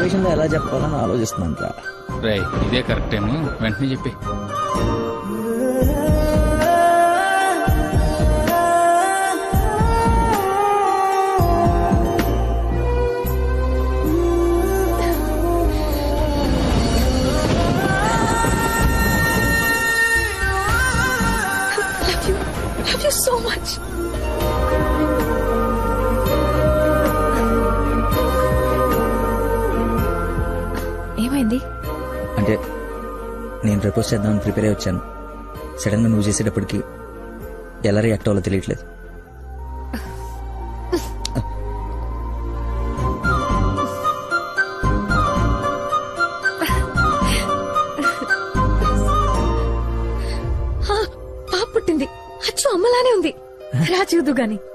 Situation లో ఎలా చెప్పాలని ఆలోచిస్తున్నాను రా రే ఇదే కరెక్ట్ టైం వెంటనే చెప్పి Love you. Love you so much. ఏమైంది అంటే నేను ప్రపోజ్ చేద్దామని ప్రిపేర్ అయి వచ్చాను సడన్ గా నువ్వు చేసేటప్పటికి ఎలా రియాక్ట్ అవ్వాలో తెలియట్లేదు హా, పాప పుట్టింది అచ్చు అమ్మలానే ఉంది రా చూదు గాని